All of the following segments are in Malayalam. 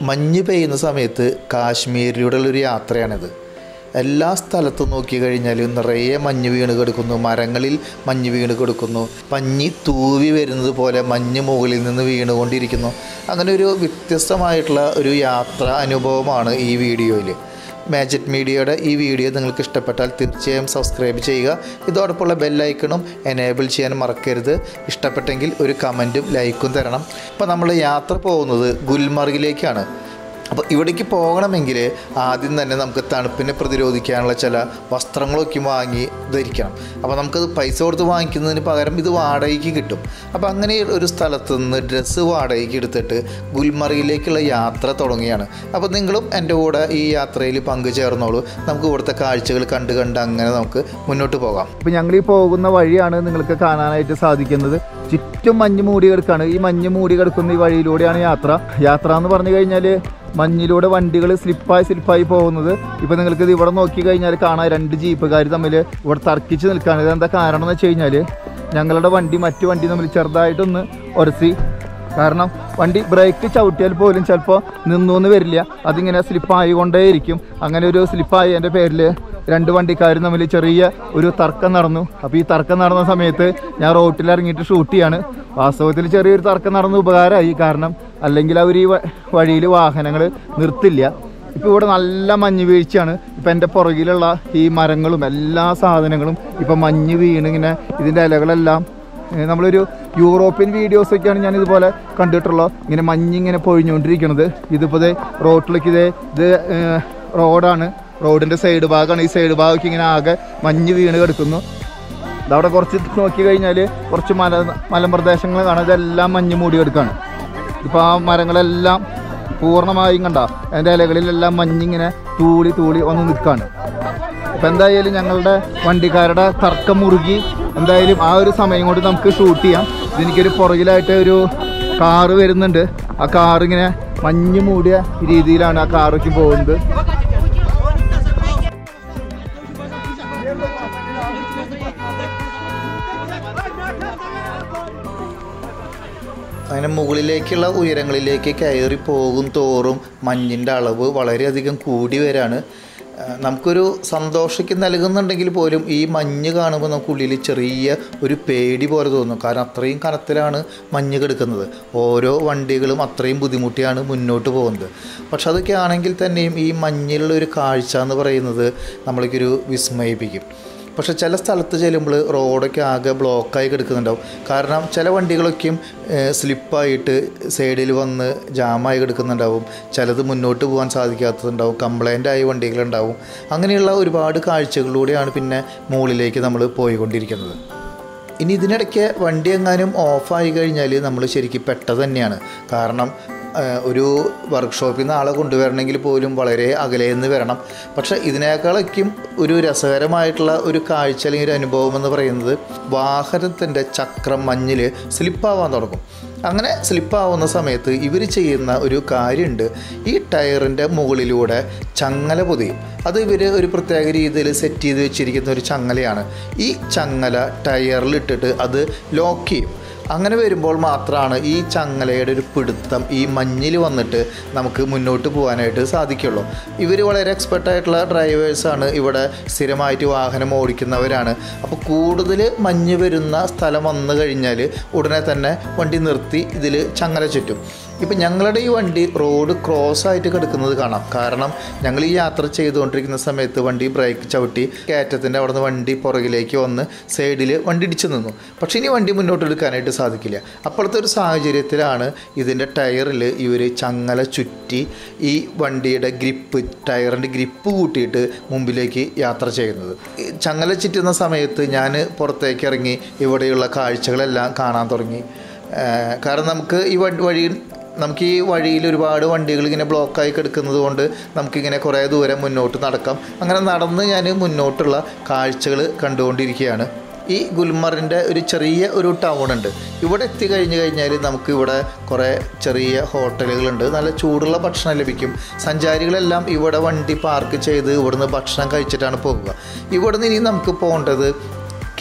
മഞ്ഞ് പെയ്യുന്ന സമയത്ത് കാശ്മീരിലൂടെയുള്ളൊരു യാത്രയാണിത് എല്ലാ സ്ഥലത്തും നോക്കി കഴിഞ്ഞാൽ നിറയെ മഞ്ഞ് വീണ് കിടക്കുന്നു മരങ്ങളിൽ മഞ്ഞ് വീണ് കിടക്കുന്നു പഞ്ഞി തൂവി വരുന്നത് പോലെ മഞ്ഞ് മുകളിൽ നിന്ന് വീണുകൊണ്ടിരിക്കുന്നു അങ്ങനെ ഒരു വ്യത്യസ്തമായിട്ടുള്ള ഒരു യാത്ര അനുഭവമാണ് ഈ വീഡിയോയിൽ മാജിക് മീഡിയയുടെ ഈ വീഡിയോ നിങ്ങൾക്ക് ഇഷ്ടപ്പെട്ടാൽ തീർച്ചയായും സബ്സ്ക്രൈബ് ചെയ്യുക ഇതോടൊപ്പമുള്ള ബെല്ലൈക്കണും എനേബിൾ ചെയ്യാൻ മറക്കരുത് ഇഷ്ടപ്പെട്ടെങ്കിൽ ഒരു കമൻറ്റും ലൈക്കും തരണം അപ്പോൾ നമ്മൾ യാത്ര പോകുന്നത് ഗുൽമർഗിലേക്കാണ് അപ്പോൾ ഇവിടേക്ക് പോകണമെങ്കിൽ ആദ്യം തന്നെ നമുക്ക് തണുപ്പിനെ പ്രതിരോധിക്കാനുള്ള ചില വസ്ത്രങ്ങളൊക്കെ വാങ്ങി ധരിക്കണം അപ്പോൾ നമുക്കത് പൈസ കൊടുത്ത് വാങ്ങിക്കുന്നതിന് പകരം ഇത് വാടകയ്ക്ക് കിട്ടും അപ്പോൾ അങ്ങനെ ഒരു സ്ഥലത്ത് നിന്ന് ഡ്രസ്സ് വാടകയ്ക്ക് എടുത്തിട്ട് ഗുൽമർഗിലേക്കുള്ള യാത്ര തുടങ്ങിയാണ് അപ്പോൾ നിങ്ങളും എൻ്റെ കൂടെ ഈ യാത്രയിൽ പങ്കുചേർന്നോളൂ നമുക്ക് ഇവിടുത്തെ കാഴ്ചകൾ കണ്ട് കണ്ട് അങ്ങനെ നമുക്ക് മുന്നോട്ട് പോകാം ഇപ്പം ഞങ്ങൾ ഈ പോകുന്ന വഴിയാണ് നിങ്ങൾക്ക് കാണാനായിട്ട് സാധിക്കുന്നത് ചുറ്റും മഞ്ഞ് മൂടി കിടക്കാണ് ഈ മഞ്ഞ് മൂടി കിടക്കുന്ന ഈ വഴിയിലൂടെയാണ് യാത്ര യാത്ര എന്ന് പറഞ്ഞു കഴിഞ്ഞാൽ മഞ്ഞിലൂടെ വണ്ടികൾ സ്ലിപ്പായി സ്ലിപ്പായി പോകുന്നത് ഇപ്പം നിങ്ങൾക്ക് ഇത് ഇവിടെ നോക്കി കഴിഞ്ഞാൽ കാണാം രണ്ട് ജീപ്പുകാർ തമ്മിൽ ഇവിടെ തർക്കിച്ച് നിൽക്കുകയാണ് ഇതെന്താ കാരണം എന്ന് വെച്ച് കഴിഞ്ഞാൽ ഞങ്ങളുടെ വണ്ടി മറ്റു വണ്ടി തമ്മിൽ ചെറുതായിട്ടൊന്ന് ഉരസി കാരണം വണ്ടി ബ്രേക്ക് ചവിട്ടിയാൽ പോലും ചിലപ്പോൾ നിന്നൂന്ന് വരില്ല അതിങ്ങനെ സ്ലിപ്പായിക്കൊണ്ടേയിരിക്കും അങ്ങനെ ഒരു സ്ലിപ്പായതിൻ്റെ പേരിൽ രണ്ട് വണ്ടിക്കാരും തമ്മിൽ ചെറിയ ഒരു തർക്കം നടന്നു അപ്പോൾ ഈ തർക്കം നടന്ന സമയത്ത് ഞാൻ റോട്ടിൽ ഇറങ്ങിയിട്ട് ഷൂട്ട് ചെയ്യാണ് വാസ്തവത്തിൽ ചെറിയൊരു തർക്കം നടന്ന ഉപകാരമായി കാരണം അല്ലെങ്കിൽ അവർ ഈ വഴിയിൽ വാഹനങ്ങൾ നിർത്തില്ല ഇപ്പോൾ ഇവിടെ നല്ല മഞ്ഞ് വീഴ്ചയാണ് ഇപ്പം എൻ്റെ പുറകിലുള്ള ഈ മരങ്ങളും എല്ലാ സാധനങ്ങളും ഇപ്പം മഞ്ഞ് വീണിങ്ങനെ ഇതിൻ്റെ ഇലകളെല്ലാം ഏഹ് നമ്മളൊരു യൂറോപ്യൻ വീഡിയോസൊക്കെയാണ് ഞാൻ ഇതുപോലെ കണ്ടിട്ടുള്ളത് ഇങ്ങനെ മഞ്ഞിങ്ങനെ പൊഴിഞ്ഞുകൊണ്ടിരിക്കുന്നത് ഇതിപ്പോൾ ഇതേ റോട്ടിലേക്ക് ഇതേ ഇത് ഏഹ് റോഡാണ് റോഡിൻ്റെ സൈഡ് ഭാഗമാണ് ഈ സൈഡ് ഭാഗമൊക്കെ ഇങ്ങനെ ആകെ മഞ്ഞ് വീണ് കിടക്കുന്നു ഇതവിടെ കുറച്ച് നോക്കി കഴിഞ്ഞാൽ കുറച്ച് മല മലമ്പ്രദേശങ്ങൾ കാണാം ഇതെല്ലാം മഞ്ഞ് മൂടി കിടക്കുകയാണ് ഇപ്പോൾ ആ മരങ്ങളെല്ലാം പൂർണ്ണമായും കണ്ട അതിൻ്റെ ഇലകളിലെല്ലാം മഞ്ഞിങ്ങനെ തൂളി തൂളി വന്ന് നിൽക്കുകയാണ് അപ്പം എന്തായാലും ഞങ്ങളുടെ വണ്ടിക്കാരുടെ തർക്കം മുറുകി എന്തായാലും ആ ഒരു സമയം കൊണ്ട് നമുക്ക് ഷൂട്ട് ചെയ്യാം ഇതെനിക്കൊരു പുറകിലായിട്ട് ഒരു കാറ് വരുന്നുണ്ട് ആ കാറിങ്ങനെ മഞ്ഞ് മൂടിയ രീതിയിലാണ് ആ കാറൊക്കെ പോകുന്നത് അങ്ങനെ മുകളിലേക്കുള്ള ഉയരങ്ങളിലേക്ക് കയറി പോകും തോറും മഞ്ഞിൻ്റെ അളവ് വളരെയധികം കൂടി വരാണ് ആ, നമുക്കൊരു സന്തോഷിക്ക് നൽകുന്നുണ്ടെങ്കിൽ പോലും ഈ മഞ്ഞ് കാണുമ്പോൾ നമുക്കുള്ളിൽ ചെറിയ ഒരു പേടി പോലെ തോന്നും കാരണം അത്രയും കനത്തിലാണ് മഞ്ഞ് കിടക്കുന്നത് ഓരോ വണ്ടികളും അത്രയും ബുദ്ധിമുട്ടിയാണ് മുന്നോട്ട് പോകുന്നത് പക്ഷെ അതൊക്കെ ആണെങ്കിൽ തന്നെയും ഈ മഞ്ഞിലുള്ള ഒരു കാഴ്ച എന്ന് പറയുന്നത് നമ്മളേക്കൊരു വിസ്മയിപ്പിക്കും പക്ഷെ ചില സ്ഥലത്ത് ചെല്ലുമ്പോൾ റോഡൊക്കെ ആകെ ബ്ലോക്കായി കിടക്കുന്നുണ്ടാവും കാരണം ചില വണ്ടികളൊക്കെയും ഏഹ്, സ്ലിപ്പായിട്ട് സൈഡിൽ വന്ന് ജാമായി കിടക്കുന്നുണ്ടാവും ചിലത് മുന്നോട്ട് പോകാൻ സാധിക്കാത്തതുണ്ടാവും കംപ്ലൈൻ്റ് ആയ വണ്ടികളുണ്ടാവും അങ്ങനെയുള്ള ഒരുപാട് കാഴ്ചകളിലൂടെയാണ് പിന്നെ മുകളിലേക്ക് നമ്മൾ പോയിക്കൊണ്ടിരിക്കുന്നത് ഇനി ഇതിനിടയ്ക്ക് വണ്ടി എങ്ങാനും ഓഫായി കഴിഞ്ഞാൽ നമ്മൾ ശരിക്കും പെട്ടത് തന്നെയാണ് കാരണം ആ, ഒരു വർക്ക്ഷോപ്പിൽ നിന്ന് ആളെ കൊണ്ടുവരണമെങ്കിൽ പോലും വളരെ അകലെ നിന്ന് വരണം പക്ഷേ ഇതിനേക്കാളൊക്കെയും ഒരു രസകരമായിട്ടുള്ള ഒരു കാഴ്ച അല്ലെങ്കിൽ ഒരു അനുഭവം എന്ന് പറയുന്നത് വാഹനത്തിൻ്റെ ചക്രം മഞ്ഞിൽ സ്ലിപ്പാവാൻ തുടങ്ങും അങ്ങനെ സ്ലിപ്പാവുന്ന സമയത്ത് ഇവർ ചെയ്യുന്ന ഒരു കാര്യമുണ്ട് ഈ ടയറിൻ്റെ മുകളിലൂടെ ചങ്ങല പൊതിയും അത് ഇവർ ഒരു പ്രത്യേക രീതിയിൽ സെറ്റ് ചെയ്ത് വെച്ചിരിക്കുന്ന ഒരു ചങ്ങലയാണ് ഈ ചങ്ങല ടയറിലിട്ടിട്ട് അത് ലോക്ക് ചെയ്യും അങ്ങനെ വരുമ്പോൾ മാത്രമാണ് ഈ ചങ്ങലയുടെ ഒരു പിടുത്തം ഈ മഞ്ഞിൽ വന്നിട്ട് നമുക്ക് മുന്നോട്ട് പോകാനായിട്ട് സാധിക്കുള്ളൂ ഇവർ വളരെ എക്സ്പെർട്ടായിട്ടുള്ള ഡ്രൈവേഴ്സാണ് ഇവിടെ സ്ഥിരമായിട്ട് വാഹനം ഓടിക്കുന്നവരാണ് അപ്പോൾ കൂടുതൽ മഞ്ഞ് വരുന്ന സ്ഥലം വന്നു കഴിഞ്ഞാൽ ഉടനെ തന്നെ വണ്ടി നിർത്തി ഇതിൽ ചങ്ങല ചുറ്റും ഇപ്പം ഞങ്ങളുടെ ഈ വണ്ടി റോഡ് ക്രോസ് ആയിട്ട് കിടക്കുന്നത് കാണാം കാരണം ഞങ്ങൾ ഈ യാത്ര ചെയ്തുകൊണ്ടിരിക്കുന്ന സമയത്ത് വണ്ടി ബ്രേക്ക് ചവിട്ടി കയറ്റത്തിൻ്റെ അവിടെ നിന്ന് വണ്ടി പുറകിലേക്ക് വന്ന് സൈഡിൽ വണ്ടി ഇടിച്ചു നിന്നു പക്ഷേ ഇനി വണ്ടി മുന്നോട്ട് എടുക്കാനായിട്ട് സാധിക്കില്ല അപ്പോഴത്തെ ഒരു സാഹചര്യത്തിലാണ് ഇതിൻ്റെ ടയറിൽ ഇവർ ചങ്ങല ചുറ്റി ഈ വണ്ടിയുടെ ഗ്രിപ്പ് ടയറിൻ്റെ ഗ്രിപ്പ് കൂട്ടിയിട്ട് മുമ്പിലേക്ക് യാത്ര ചെയ്യുന്നത് ഈ ചങ്ങല ചുറ്റുന്ന സമയത്ത് ഞാൻ പുറത്തേക്ക് ഇറങ്ങി ഇവിടെയുള്ള കാഴ്ചകളെല്ലാം കാണാൻ തുടങ്ങി ഏഹ് കാരണം നമുക്ക് ഈ വ- വഴി നമുക്ക് ഈ വഴിയിൽ ഒരുപാട് വണ്ടികൾ ഇങ്ങനെ ബ്ലോക്കായി കിടക്കുന്നത് കൊണ്ട് നമുക്കിങ്ങനെ കുറേ ദൂരം മുന്നോട്ട് നടക്കാം അങ്ങനെ നടന്ന് ഞാൻ മുന്നോട്ടുള്ള കാഴ്ചകൾ കണ്ടുകൊണ്ടിരിക്കുകയാണ് ഈ ഗുൽമറിൻ്റെ ഒരു ചെറിയ ഒരു ടൗൺ ഉണ്ട് ഇവിടെ എത്തിക്കഴിഞ്ഞ് കഴിഞ്ഞാൽ നമുക്ക് ഇവിടെ കുറേ ചെറിയ ഹോട്ടലുകളുണ്ട് നല്ല ചൂടുള്ള ഭക്ഷണം ലഭിക്കും സഞ്ചാരികളെല്ലാം ഇവിടെ വണ്ടി പാർക്ക് ചെയ്ത് ഇവിടുന്ന് ഭക്ഷണം കഴിച്ചിട്ടാണ് പോകുക ഇവിടുന്ന് ഇനി നമുക്ക് പോകേണ്ടത്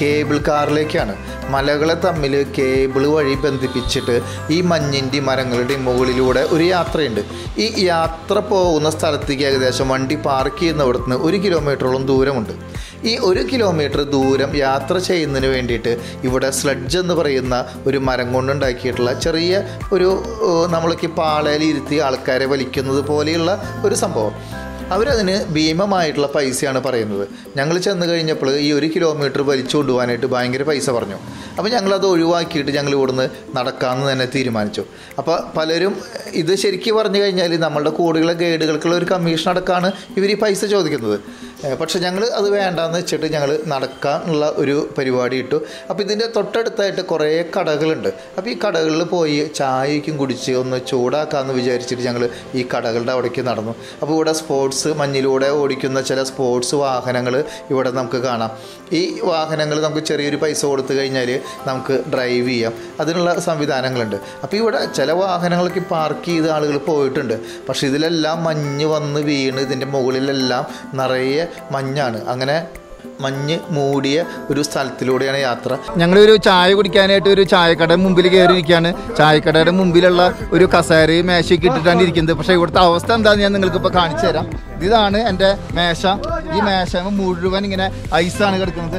കേബിൾ കാറിലേക്കാണ് മലകളെ തമ്മിൽ കേബിൾ വഴി ബന്ധിപ്പിച്ചിട്ട് ഈ മഞ്ഞിൻ്റെയും മരങ്ങളുടെയും മുകളിലൂടെ ഒരു യാത്രയുണ്ട് ഈ യാത്ര പോകുന്ന സ്ഥലത്തേക്ക് ഏകദേശം വണ്ടി പാർക്ക് ചെയ്യുന്നിടത്ത് നിന്ന് ഒരു കിലോമീറ്ററോളം ദൂരമുണ്ട് ഈ ഒരു കിലോമീറ്റർ ദൂരം യാത്ര ചെയ്യുന്നതിന് വേണ്ടിയിട്ട് ഇവിടെ സ്ലഡ്ജ് എന്ന് പറയുന്ന ഒരു മരം കൊണ്ടുണ്ടാക്കിയിട്ടുള്ള ചെറിയ ഒരു ഏഹ്, നമ്മൾക്ക് പാളയിൽ ഇരുത്തി ആൾക്കാരെ വലിക്കുന്നത് പോലെയുള്ള ഒരു സംഭവം അവരതിന് ഭീമമായിട്ടുള്ള പൈസയാണ് പറയുന്നത് ഞങ്ങൾ ചെന്ന് കഴിഞ്ഞപ്പോൾ ഈ ഒരു കിലോമീറ്റർ വലിച്ചു കൊണ്ടുപോകാനായിട്ട് ഭയങ്കര പൈസ പറഞ്ഞു അപ്പോൾ ഞങ്ങളത് ഒഴിവാക്കിയിട്ട് ഞങ്ങൾ ഇവിടുന്ന് നടക്കാമെന്ന് തന്നെ തീരുമാനിച്ചു അപ്പോൾ പലരും ഇത് ശരിക്കും പറഞ്ഞു കഴിഞ്ഞാൽ നമ്മളുടെ കൂടുകളെ ഗൈഡുകൾക്കുള്ള ഒരു കമ്മീഷൻ അടക്കമാണ് ഇവർ ഈ പൈസ ചോദിക്കുന്നത് ഏഹ് പക്ഷെ ഞങ്ങൾ അത് വേണ്ടാന്ന് വെച്ചിട്ട് ഞങ്ങൾ നടക്കാനുള്ള ഒരു പരിപാടി ഇട്ടു അപ്പോൾ ഇതിൻ്റെ തൊട്ടടുത്തായിട്ട് കുറേ കടകളുണ്ട് അപ്പോൾ ഈ കടകളിൽ പോയി ചായയ്ക്കും കുടിച്ച് ഒന്ന് ചൂടാക്കാമെന്ന് വിചാരിച്ചിട്ട് ഞങ്ങൾ ഈ കടകളുടെ അവിടേക്ക് നടന്നു അപ്പോൾ ഇവിടെ സ്പോർട്സ് മഞ്ഞിലൂടെ ഓടിക്കുന്ന ചില സ്പോർട്സ് വാഹനങ്ങൾ ഇവിടെ നമുക്ക് കാണാം ഈ വാഹനങ്ങൾ നമുക്ക് ചെറിയൊരു പൈസ കൊടുത്തു കഴിഞ്ഞാൽ നമുക്ക് ഡ്രൈവ് ചെയ്യാം അതിനുള്ള സംവിധാനങ്ങളുണ്ട് അപ്പോൾ ഇവിടെ ചില വാഹനങ്ങളൊക്കെ പാർക്ക് ചെയ്ത് ആളുകൾ പോയിട്ടുണ്ട് പക്ഷേ ഇതിലെല്ലാം മഞ്ഞ് വന്ന് വീണ് ഇതിൻ്റെ മുകളിലെല്ലാം നിറയെ മഞ്ഞാണ് അങ്ങനെ മഞ്ഞ് മൂടിയ ഒരു സ്ഥലത്തിലൂടെയാണ് യാത്ര ഞങ്ങളൊരു ചായ കുടിക്കാനായിട്ട് ഒരു ചായക്കട മുമ്പിൽ കയറി നിൽക്കുകയാണ് ചായക്കടയുടെ മുമ്പിലുള്ള ഒരു കസേരയും മേശയൊക്കെ ഇട്ടിട്ടാണ് ഇരിക്കുന്നത് പക്ഷേ ഇവിടുത്തെ അവസ്ഥ എന്താണെന്ന് ഞാൻ നിങ്ങൾക്ക് ഇപ്പോൾ കാണിച്ചു തരാം ഇതാണ് എൻ്റെ മേശ ഈ മേശ മുഴുവൻ ഇങ്ങനെ ഐസാണ് കിടക്കുന്നത്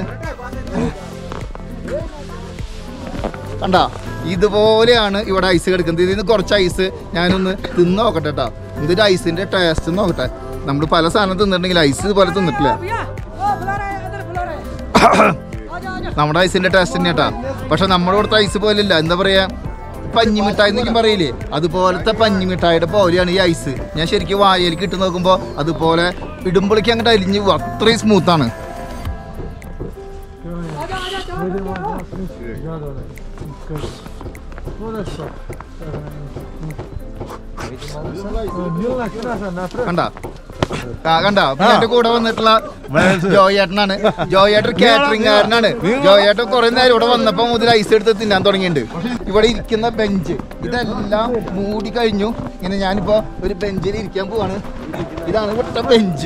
കണ്ട ഇതുപോലെയാണ് ഇവിടെ ഐസ് കിടക്കുന്നത് ഇതിൽ നിന്ന് കുറച്ച് ഐസ് ഞാനൊന്ന് തിന്ന് നോക്കട്ടെ കേട്ടോ ഇതിൻ്റെ ഐസിൻ്റെ ടേസ്റ്റ് നോക്കട്ടെ നമ്മൾ പല സാധനം തിന്നിട്ടുണ്ടെങ്കിൽ ഐസ് ഇതുപോലെ തിന്നിട്ടില്ല भैया ओ बुला रहे हैं इधर बुला रहे हैं आ जाओ आ जाओ നമ്മുടെ ഐസിന്റെ ടേസ്റ്റ് തന്നെ കേട്ടാ പക്ഷെ നമ്മുടെ ഇവിടുത്തെ ഐസ് പോലെയല്ല എന്താ പറയാ പഞ്ഞിമിഠായി എന്നൊക്കെ പറയില്ലേ അതുപോലത്തെ പഞ്ഞിമിഠായിയുടെ പോലെയാണ് ഈ ഐസ് ഞാൻ ശരിക്കും വായയിലേക്ക് ഇട്ട് നോക്കുമ്പോൾ അതുപോലെ ഇടുമ്പോഴേക്ക് അങ്ങോട്ട് അലിഞ്ഞ് പോകും. അത്രയും സ്മൂത്താണ് आ जाओ आ जाओ चलो കണ്ട ആ കണ്ട എന്റെ കൂടെ വന്നിട്ടുള്ള ജോയേട്ടനാണ് ജോയേട്ടൻ കാറ്ററിംഗ് കാരനാണ് ജോയേട്ടൻ കുറെ നേരം ഇവിടെ വന്നപ്പോ മുതൽ ഐസ് എടുത്ത് തിന്നാൻ തുടങ്ങിയിട്ടുണ്ട് ഇവിടെ ഇരിക്കുന്ന ബെഞ്ച് ഇതെല്ലാം മൂടി കഴിഞ്ഞു ഇങ്ങനെ ഞാനിപ്പോ ഒരു ബെഞ്ചിൽ ഇരിക്കാൻ പോവാണ് ഇതാണ് ഇവിടുത്തെ ബെഞ്ച്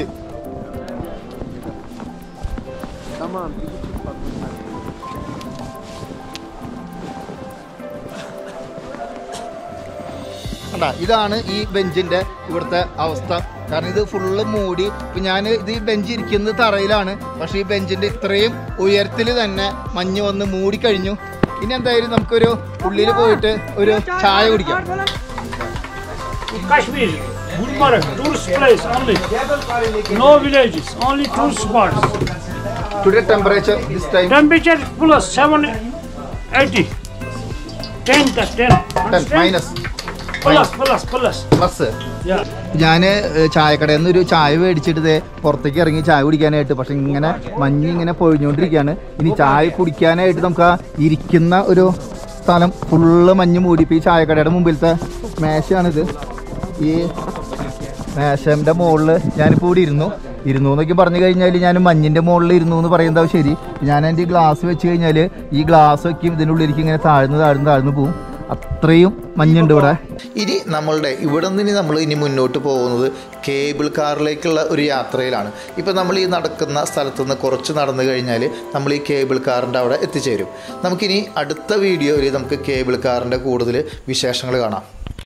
കണ്ട ഇതാണ് ഈ ബെഞ്ചിന്റെ ഇവിടുത്തെ അവസ്ഥ കാരണം ഇത് ഫുള്ള് മൂടി ഇപ്പൊ ഞാൻ ഇത് ഈ ബെഞ്ച് ഇരിക്കുന്നത് തറയിലാണ് പക്ഷേ ഈ ബെഞ്ചിന്റെ ഇത്രയും ഉയരത്തിൽ തന്നെ മഞ്ഞ് വന്ന് മൂടി കഴിഞ്ഞു ഇനി എന്തായാലും നമുക്കൊരു ഉള്ളിൽ പോയിട്ട് ഒരു ചായ കുടിക്കാം Kashmir, Gulmarg, tourist place only. No villages, only tourist spots. Today temperature this time Temperature plus 780. 10 plus 10. Understand? Minus Plus, plus, plus. Plus Yeah. ഞാൻ ചായക്കടയിൽ നിന്ന് ഒരു ചായ മേടിച്ചിട്ട് ദേ പുറത്തേക്ക് ഇറങ്ങി ചായ കുടിക്കാനായിട്ട് പക്ഷെ ഇങ്ങനെ മഞ്ഞ് ഇങ്ങനെ പൊഴിഞ്ഞുകൊണ്ടിരിക്കുകയാണ് ഇനി ചായ കുടിക്കാനായിട്ട് നമുക്ക് ആ ഇരിക്കുന്ന ഒരു സ്ഥലം ഫുള്ള് മഞ്ഞ് മൂടി ഇപ്പോൾ ഈ ചായക്കടയുടെ മുമ്പിലത്തെ മേശയാണിത് ഈ മേശൻ്റെ മുകളിൽ ഞാനിപ്പോൾ ഇവിടെ ഇരുന്നു ഇരുന്നു എന്നൊക്കെ പറഞ്ഞു കഴിഞ്ഞാൽ ഞാൻ മഞ്ഞിൻ്റെ മുകളിൽ ഇരുന്നു എന്ന് പറയുന്നത് ശരി ഞാൻ എൻ്റെ ഈ ഗ്ലാസ് വെച്ച് കഴിഞ്ഞാൽ ഈ ഗ്ലാസ് വയ്ക്കും ഇതിനുള്ളിലേക്ക് ഇങ്ങനെ താഴ്ന്ന് താഴ്ന്ന് താഴ്ന്ന് പോവും അത്രയും മഞ്ഞുണ്ട് ഇവിടെ ഇനി നമ്മളുടെ ഇവിടെ നിന്ന് ഇനി നമ്മൾ ഇനി മുന്നോട്ട് പോകുന്നത് കേബിൾ കാറിലേക്കുള്ള ഒരു യാത്രയിലാണ് ഇപ്പോൾ നമ്മൾ ഈ നടക്കുന്ന സ്ഥലത്ത് നിന്ന് കുറച്ച് നടന്നു കഴിഞ്ഞാൽ നമ്മൾ ഈ കേബിൾ കാറിൻ്റെ അവിടെ എത്തിച്ചേരും നമുക്കിനി അടുത്ത വീഡിയോയിൽ നമുക്ക് കേബിൾ കാറിൻ്റെ കൂടുതൽ വിശേഷങ്ങൾ കാണാം